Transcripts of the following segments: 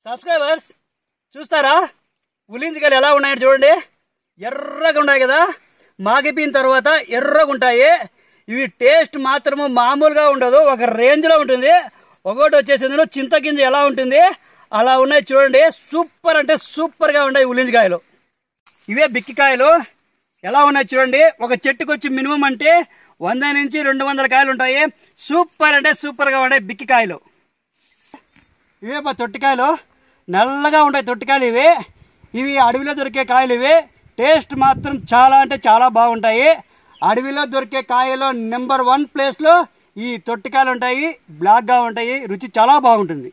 Subscribers చూస్తారా ఉలింజికాయలు ఎలా ఉన్నాయో చూడండి ఎర్రగా ఉన్నాయి కదా మాగిపోయిన తర్వాత ఎర్రగా ఉంటాయి ఇవి టేస్ట్ మాత్రము మామూలుగా ఉండదు ఒక రేంజ్లో ఉంటుంది ఒకటి వచ్చేసింది చింతగింజ ఎలా ఉంటుంది అలా ఉన్నాయి చూడండి సూపర్ అంటే సూపర్గా ఉన్నాయి ఉలింజికాయలు ఇవే బిక్కికాయలు ఎలా ఉన్నాయి చూడండి ఒక చెట్టుకు వచ్చి మినిమం అంటే వంద నుంచి రెండు వందల కాయలు ఉంటాయి సూపర్ అంటే సూపర్గా ఉన్నాయి బిక్కికాయలు ఇవే మా తొట్టికాయలు నల్లగా ఉంటాయి తొట్టికాయలు ఇవి ఇవి అడవిలో దొరికే కాయలు ఇవి టేస్ట్ మాత్రం చాలా అంటే చాలా బాగుంటాయి అడవిలో దొరికే కాయలో నెంబర్ వన్ ప్లేస్లో ఈ తొట్టికాయలు ఉంటాయి బ్లాక్గా ఉంటాయి రుచి చాలా బాగుంటుంది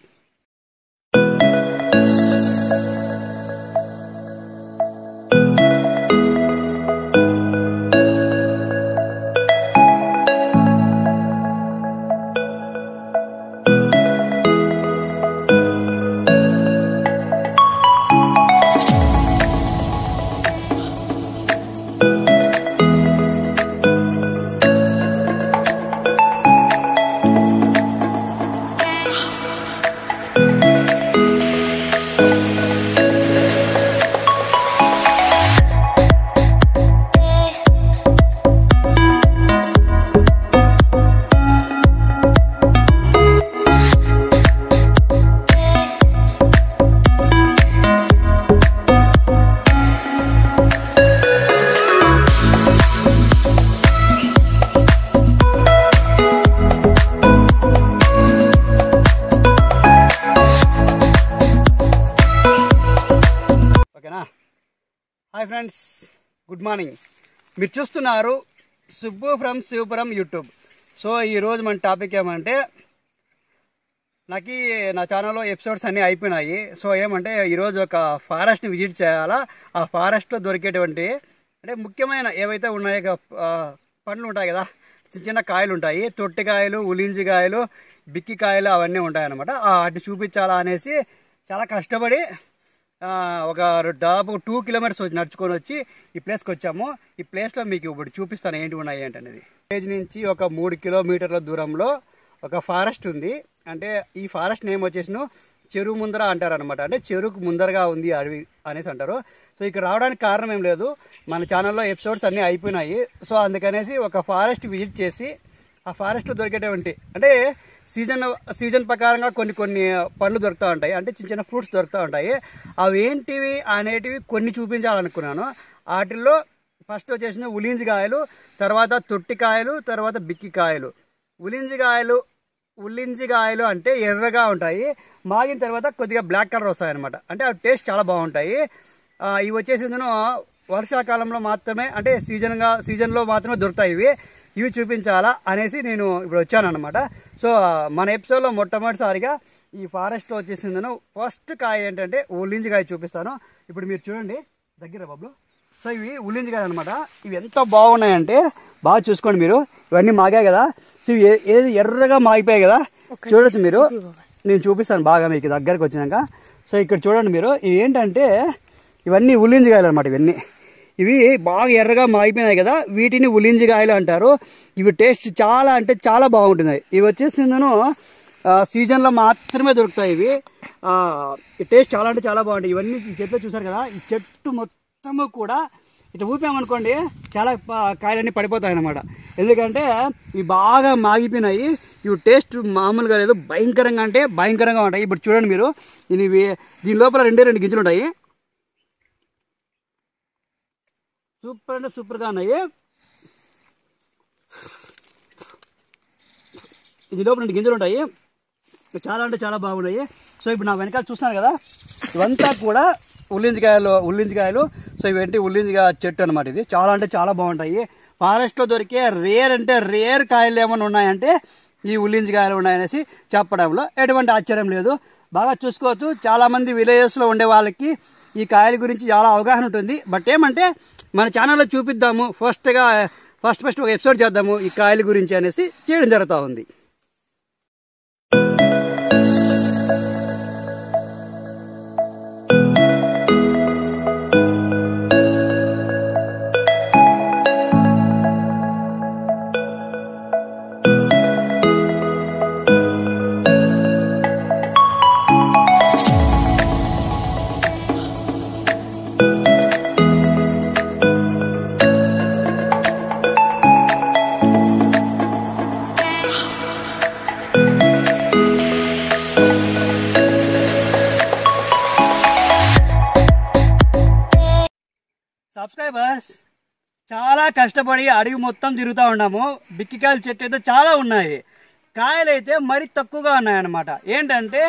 ఓకేనా హాయ్ ఫ్రెండ్స్ గుడ్ మార్నింగ్ మీరు చూస్తున్నారు Subbu from Sivapuram YouTube so ఈరోజు మన టాపిక్ ఏమంటే నాకు నా ఛానల్లో ఎపిసోడ్స్ అన్నీ అయిపోయినాయి సో ఏమంటే ఈరోజు ఒక ఫారెస్ట్ని విజిట్ చేయాలా ఆ ఫారెస్ట్లో దొరికేటువంటి అంటే ముఖ్యమైన ఏవైతే ఉన్నాయో ఆ, పండ్లు ఉంటాయి కదా చిన్న చిన్న కాయలు ఉంటాయి తొట్టికాయలు ఉలింజికాయలు బిక్కికాయలు అవన్నీ ఉంటాయి అనమాట అటు చూపించాలా అనేసి చాలా కష్టపడి ఆ, ఒక దాదాపు టూ కిలోమీటర్స్ వచ్చి నడుచుకొని వచ్చి ఈ ప్లేస్కి వచ్చాము ఈ ప్లేస్లో మీకు ఇప్పుడు చూపిస్తాను ఏంటి ఉన్నాయి ఏంటనేది విలేజ్ నుంచి ఒక మూడు కిలోమీటర్ల దూరంలో ఒక ఫారెస్ట్ ఉంది అంటే ఈ ఫారెస్ట్ నేమ్ వచ్చేసి చెరువు ముందర అంటారు అనమాట అంటే చెరువుకు ముందరగా ఉంది అడవి అనేసి అంటారు సో ఇక్కడ రావడానికి కారణం ఏం లేదు మన ఛానల్లో ఎపిసోడ్స్ అన్నీ అయిపోయినాయి సో అందుకనేసి ఒక ఫారెస్ట్ విజిట్ చేసి ఆ ఫారెస్ట్లో దొరికేటువంటి అంటే సీజన్ సీజన్ ప్రకారంగా కొన్ని కొన్ని పండ్లు దొరుకుతూ ఉంటాయి అంటే చిన్న చిన్న ఫ్రూట్స్ దొరుకుతూ ఉంటాయి అవి ఏంటివి అనేటివి కొన్ని చూపించాలనుకున్నాను వాటిల్లో ఫస్ట్ వచ్చేసిన ఉలింజికాయలు తర్వాత తొట్టికాయలు తర్వాత బిక్కికాయలు ఉలింజికాయలు ఉల్లింజికాయలు అంటే ఎర్రగా ఉంటాయి మాగిన తర్వాత కొద్దిగా బ్లాక్ కలర్ వస్తాయి అనమాట అంటే అవి టేస్ట్ చాలా బాగుంటాయి ఆ, ఇవి వచ్చేసి ఇందులో వర్షాకాలంలో మాత్రమే అంటే సీజన్గా సీజన్లో మాత్రమే దొరుకుతాయి ఇవి ఇవి చూపించాలా అనేసి నేను ఇప్పుడు వచ్చాను అనమాట సో మన ఎపిసోడ్లో మొట్టమొదటిసారిగా ఈ ఫారెస్ట్లో వచ్చేసిందను ఫస్ట్ కాయ ఏంటంటే ఉల్లింజికాయ చూపిస్తాను ఇప్పుడు మీరు చూడండి దగ్గర బాబులు సో ఇవి ఉల్లింజికాయలు అనమాట ఇవి ఎంత బాగున్నాయంటే బాగా చూసుకోండి మీరు ఇవన్నీ మాగాయి కదా సో ఇవి ఏ- ఏది ఎర్రగా మాగిపోయాయి కదా చూడొచ్చు మీరు నేను చూపిస్తాను బాగా మీకు దగ్గరకు వచ్చినాక సో ఇక్కడ చూడండి మీరు ఇవి ఏంటంటే ఇవన్నీ ఉల్లింజికాయలు అనమాట ఇవన్నీ ఇవి బాగా ఎర్రగా మాగిపోయినాయి కదా వీటిని ఉలింజికాయలు అంటారు ఇవి టేస్ట్ చాలా అంటే చాలా బాగుంటున్నాయి ఇవి వచ్చేసి నేను సీజన్లో మాత్రమే దొరుకుతాయి ఇవి ఆ, ఈ టేస్ట్ చాలా అంటే చాలా బాగుంటాయి ఇవన్నీ ఈ చెట్లు చూసారు కదా ఈ చెట్టు మొత్తము కూడా ఇట్లా ఊపామనుకోండి చాలా ప- కాయలన్నీ పడిపోతాయి అన్నమాట ఎందుకంటే ఇవి బాగా మాగిపోయినాయి ఇవి టేస్ట్ మామూలుగా లేదు భయంకరంగా అంటే భయంకరంగా ఉంటాయి ఇప్పుడు చూడండి మీరు ఇవి దీని లోపల రెండే రెండు గింజలు ఉంటాయి సూపర్ అంటే సూపర్గా ఉన్నాయి ఇది లోపల రెండు గింజలు ఉంటాయి చాలా అంటే చాలా బాగున్నాయి సో ఇప్పుడు నా వెనకాల చూస్తున్నారు కదా ఇవంతా కూడా ఉల్లింజికాయలు ఉల్లింజికాయలు సో ఇవేంటి ఉల్లింజికాయ చెట్టు అనమాట ఇది చాలా అంటే చాలా బాగుంటాయి ఫారెస్ట్లో దొరికే రేర్ అంటే రేర్ కాయలు ఏమైనా ఉన్నాయంటే ఈ ఉల్లింజికాయలు ఉన్నాయనేసి చెప్పడంలో ఎటువంటి ఆశ్చర్యం లేదు బాగా చూసుకోవచ్చు చాలామంది విలేజెస్లో ఉండే వాళ్ళకి ఈ కాయల గురించి చాలా అవగాహన ఉంటుంది బట్ ఏమంటే మన ఛానల్లో చూపిద్దాము ఫస్ట్గా ఫస్ట్ ఫస్ట్ ఒక ఎపిసోడ్ చేద్దాము ఈ కాయల గురించి అనేసి చేయడం జరుగుతూ ఉంది సబ్స్క్రైబర్స్ చాలా కష్టపడి అడవి మొత్తం తిరుగుతూ ఉన్నాము బిక్కికాయల చెట్టు అయితే చాలా ఉన్నాయి కాయలు అయితే మరీ తక్కువగా ఉన్నాయన్నమాట ఏంటంటే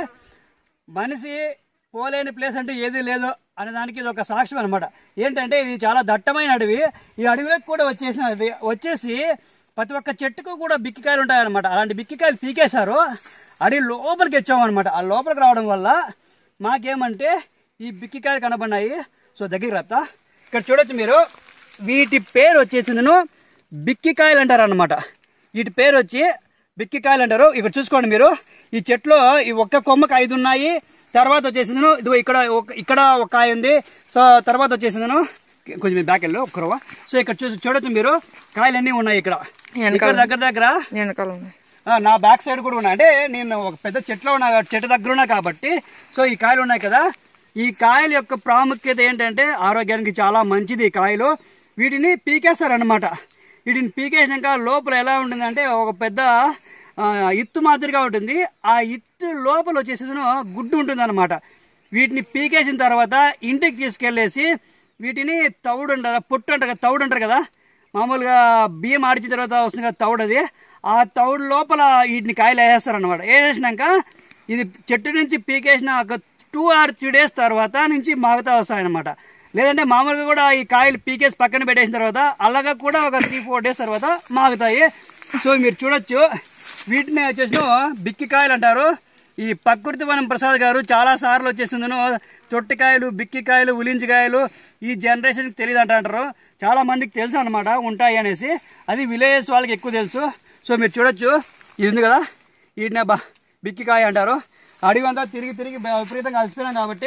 మనిషి పోలేని ప్లేస్ అంటే ఏది లేదు అనే దానికి ఇది ఒక సాక్ష్యం అనమాట ఏంటంటే ఇది చాలా దట్టమైన అడవి ఈ అడవిలోకి కూడా వచ్చేసినది వచ్చేసి ప్రతి ఒక్క చెట్టుకు కూడా బిక్కికాయలు ఉంటాయన్నమాట అలాంటి బిక్కికాయలు పీకేశారు అడవి లోపలికి వచ్చామన్నమాట ఆ లోపలికి రావడం వల్ల మాకేమంటే ఈ బిక్కికాయలు కనబడినాయి సో దగ్గరికి రాస్తా ఇక్కడ చూడొచ్చు మీరు వీటి పేరు వచ్చేసిందను బిక్కికాయలు అంటారు అనమాట వీటి పేరు వచ్చి బిక్కికాయలు అంటారు ఇక్కడ చూసుకోండి మీరు ఈ చెట్లో ఈ ఒక్క కొమ్మకి ఐదు ఉన్నాయి తర్వాత వచ్చేసిందను ఇదిగో ఇక్కడ ఒక- ఇక్కడ ఒక కాయ ఉంది సో తర్వాత వచ్చేసిందను కొంచెం మీరు బ్యాక్ వెళ్ళు ఒక్క రవ్వ. సో ఇక్కడ చూసి చూడొచ్చు మీరు కాయలు అన్నీ ఉన్నాయి ఇక్కడ ఇక్కడ దగ్గర దగ్గర వెనకాల ఉన్నాయి ఆ, నా బ్యాక్ సైడ్ కూడా ఉన్నాయి అంటే నేను ఒక పెద్ద చెట్లో ఉన్నా చెట్టు దగ్గర ఉన్నా కాబట్టి సో ఈ కాయలు ఉన్నాయి కదా ఈ కాయల యొక్క ప్రాముఖ్యత ఏంటంటే ఆరోగ్యానికి చాలా మంచిది ఈ కాయలు వీటిని పీకేస్తారనమాట వీటిని పీకేసినాక లోపల ఎలా ఉంటుందంటే ఒక పెద్ద ఆ, ఇత్తు మాదిరిగా ఉంటుంది ఆ ఇత్తు లోపల వచ్చేసి గుడ్డు ఉంటుంది అనమాట వీటిని పీకేసిన తర్వాత ఇంటికి తీసుకెళ్ళేసి వీటిని తౌడు అంటారు పొట్టు అంటారు కదా తౌడు అంటారు కదా మామూలుగా బియ్యం ఆడిచిన తర్వాత వస్తుంది కదా తౌడు అది ఆ తౌడు లోపల వీటిని కాయలు వేసేస్తారనమాట వేసేసినాక ఇది చెట్టు నుంచి పీకేసిన ఒక టూ ఆర్ త్రీ డేస్ తర్వాత నుంచి మాగుతా వస్తాయన్నమాట లేదంటే మామూలుగా కూడా ఈ కాయలు పీకేసి పక్కన పెట్టేసిన తర్వాత అలాగా కూడా ఒక త్రీ ఫోర్ డేస్ తర్వాత మాగుతాయి సో మీరు చూడొచ్చు వీటిని వచ్చేసి బిక్కికాయలు అంటారు ఈ ప్రకృతి వనం ప్రసాద్ గారు చాలా సార్లు వచ్చేసిందను తొట్టికాయలు బిక్కికాయలు ఉలించికాయలు ఈ జనరేషన్కి తెలియదు అంటారు చాలా మందికి తెలుసు అనమాట ఉంటాయి అనేసి అది విలేజెస్ వాళ్ళకి ఎక్కువ తెలుసు సో మీరు చూడొచ్చు ఇది ఉంది కదా వీటినే బా బిక్కికాయ అంటారు అడవి అంతా తిరిగి తిరిగి బ- విపరీతంగా అలసిపోయినాం కాబట్టి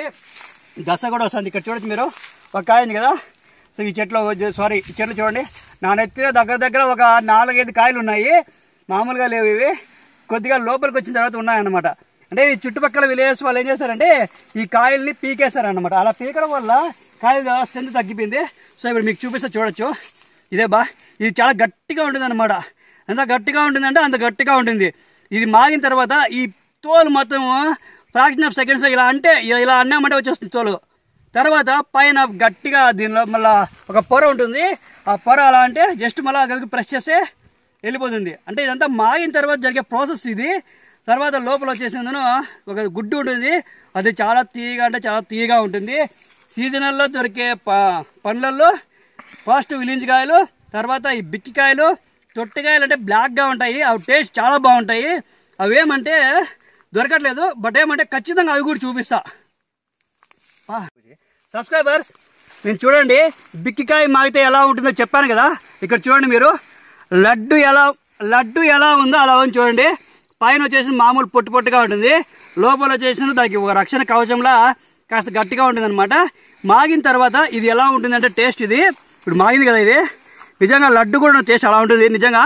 దశ కూడా వస్తుంది ఇక్కడ చూడొచ్చు మీరు ఒక కాయ ఉంది కదా సో ఈ చెట్లో సారీ ఈ చెట్లు చూడండి నా నెత్తిన దగ్గర దగ్గర ఒక నాలుగైదు కాయలు ఉన్నాయి మామూలుగా లేవు ఇవి కొద్దిగా లోపలికి వచ్చిన తర్వాత ఉన్నాయన్నమాట అంటే ఈ చుట్టుపక్కల విలేజెస్ వాళ్ళు ఏం చేస్తారంటే ఈ కాయల్ని పీకేస్తారన్నమాట అలా పీకడం వల్ల కాయలు స్ట్రెంత్ తగ్గిపోయింది సో ఇప్పుడు మీకు చూపిస్తే చూడొచ్చు ఇదే బా ఇది చాలా గట్టిగా ఉంటుంది అనమాట ఎంత గట్టిగా ఉంటుందంటే అంత గట్టిగా ఉంటుంది ఇది మాగిన తర్వాత ఈ తోలు మొత్తం ఫ్రాక్షన్ ఆఫ్ సెకండ్స్ ఇలా అంటే ఇలా- ఇలా అన్నామంటే వచ్చేస్తుంది తోలు తర్వాత పైన గట్టిగా దీనిలో మళ్ళా ఒక పొర ఉంటుంది ఆ పొర అలా అంటే జస్ట్ మళ్ళీ కలిపి ప్రెస్ చేస్తే వెళ్ళిపోతుంది అంటే ఇదంతా మాగిన తర్వాత జరిగే ప్రాసెస్ ఇది తర్వాత లోపల వచ్చేసిందను ఒక గుడ్డు ఉంటుంది అది చాలా తీయగా అంటే చాలా తీయగా ఉంటుంది సీజనల్లో దొరికే ప పండ్లల్లో ఫస్ట్ విలించికాయలు తర్వాత ఈ బిక్కికాయలు తొట్టికాయలు అంటే బ్లాక్గా ఉంటాయి అవి టేస్ట్ చాలా బాగుంటాయి అవి ఏమంటే దొరకట్లేదు బట్ ఏమంటే ఖచ్చితంగా అవి కూడా చూపిస్తా సబ్స్క్రైబర్స్ నేను చూడండి బిక్కికాయ మాగితే ఎలా ఉంటుందో చెప్పాను కదా ఇక్కడ చూడండి మీరు లడ్డు ఎలా లడ్డు ఎలా ఉందో అలా ఉంది చూడండి పైన వచ్చేసి మామూలు పొట్టు పొట్టుగా ఉంటుంది లోపల వచ్చేసి దానికి ఒక రక్షణ కవచంలా కాస్త గట్టిగా ఉంటుంది అనమాట మాగిన తర్వాత ఇది ఎలా ఉంటుందంటే టేస్ట్ ఇది ఇప్పుడు మాగింది కదా ఇది నిజంగా లడ్డు కూడా టేస్ట్ అలా ఉంటుంది నిజంగా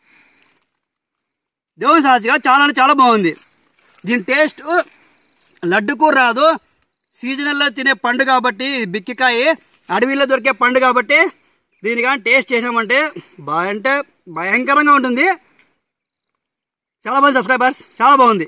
దేవుని సాక్షిగా చాలా అంటే చాలా బాగుంది దీని టేస్ట్ లడ్డు కూర రాదు సీజనల్లో తినే పండు కాబట్టి ఇది బిక్కికాయ అడవిలో దొరికే పండు కాబట్టి దీని కానీ టేస్ట్ చేసామంటే బాగా అంటే భయంకరంగా ఉంటుంది చాలా బాగుంది సబ్స్క్రైబర్స్ చాలా బాగుంది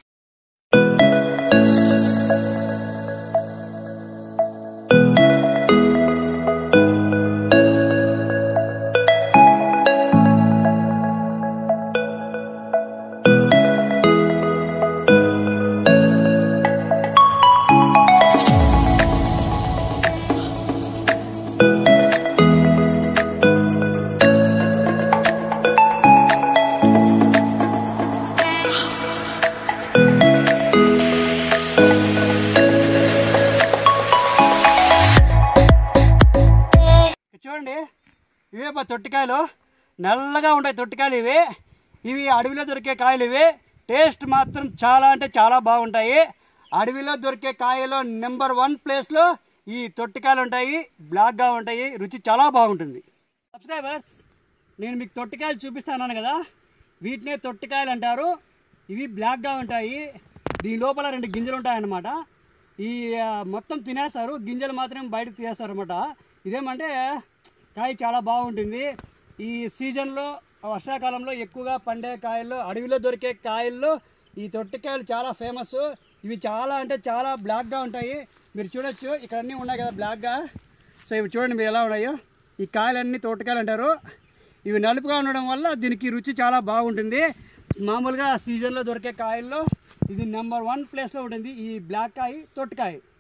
ఇక్కడ చూడండి ఇవే మా తొట్టికాయలు నల్లగా ఉంటాయి తొట్టికాయలు ఇవి ఇవి అడవిలో దొరికే కాయలు ఇవి టేస్ట్ మాత్రం చాలా అంటే చాలా బాగుంటాయి అడవిలో దొరికే కాయలో నెంబర్ వన్ ప్లేస్లో ఈ తొట్టికాయలు ఉంటాయి బ్లాక్గా ఉంటాయి రుచి చాలా బాగుంటుంది సబ్స్క్రైబర్స్ నేను మీకు తొట్టికాయలు చూపిస్తాను కదా వీటినే తొట్టికాయలు అంటారు ఇవి బ్లాక్గా ఉంటాయి దీని లోపల రెండు గింజలు ఉంటాయన్నమాట ఈ ఆ, మొత్తం తినేస్తారు గింజలు మాత్రం బయటకు తీసేస్తారు అనమాట ఇదేమంటే కాయ చాలా బాగుంటుంది ఈ సీజన్లో వర్షాకాలంలో ఎక్కువగా పండే కాయల్లో అడవిలో దొరికే కాయల్లో ఈ తొట్టికాయలు చాలా ఫేమస్ ఇవి చాలా అంటే చాలా బ్లాక్గా ఉంటాయి మీరు చూడొచ్చు ఇక్కడ అన్నీ ఉన్నాయి కదా బ్లాక్గా సో ఇవి చూడండి మీరు ఎలా ఉన్నాయో ఈ కాయలన్నీ తోటకాయలు అంటారు ఇవి నలుపుగా ఉండడం వల్ల దీనికి రుచి చాలా బాగుంటుంది మామూలుగా సీజన్లో దొరికే కాయల్లో ఇది నెంబర్ వన్ ప్లేస్లో ఉంటుంది ఈ బ్లాక్ కాయ తొట్టకాయ